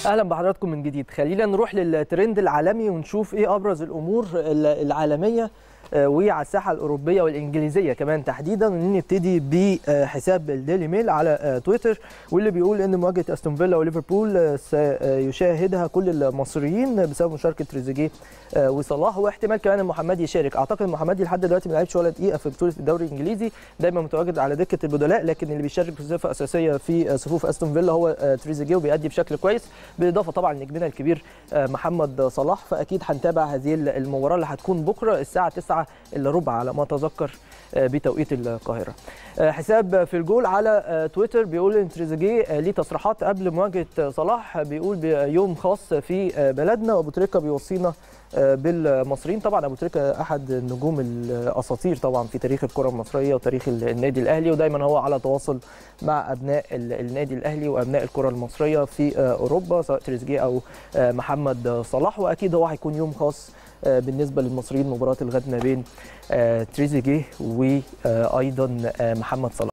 اهلا بحضراتكم من جديد خلينا نروح للترند العالمي ونشوف ايه ابرز الامور العالميه وعلى الساحه الاوروبيه والانجليزيه كمان تحديدا ونبتدي بحساب الديلي ميل على تويتر واللي بيقول ان مواجهه استون فيلا وليفربول سيشاهدها كل المصريين بسبب مشاركه تريزيجيه وصلاح واحتمال كمان المحمدي يشارك اعتقد المحمدي لحد دلوقتي ما لعبش ولا دقيقه في بطوله الدوري الانجليزي دايما متواجد على دكه البدلاء لكن اللي بيشارك بصفه اساسيه في صفوف استون فيلا هو تريزيجيه وبيأدي بشكل كويس بالاضافه طبعا لنجمنا الكبير محمد صلاح فاكيد هنتابع هذه المباراه اللي هتكون بكره الساعه 9 الا ربع على ما اتذكر بتوقيت القاهره. حساب في الجول على تويتر بيقول ان تريزيجيه ليه تصريحات قبل مواجهه صلاح بيقول بيوم خاص في بلدنا وابو تريكه بيوصينا بالمصريين طبعا ابو تريكه احد النجوم الاساطير طبعا في تاريخ الكره المصريه وتاريخ النادي الاهلي ودايما هو على تواصل مع ابناء النادي الاهلي وابناء الكره المصريه في اوروبا سواء تريزيجيه او محمد صلاح واكيد هو هيكون يوم خاص بالنسبه للمصريين مباراه الغد ما بين تريزيجيه وايضا محمد صلاح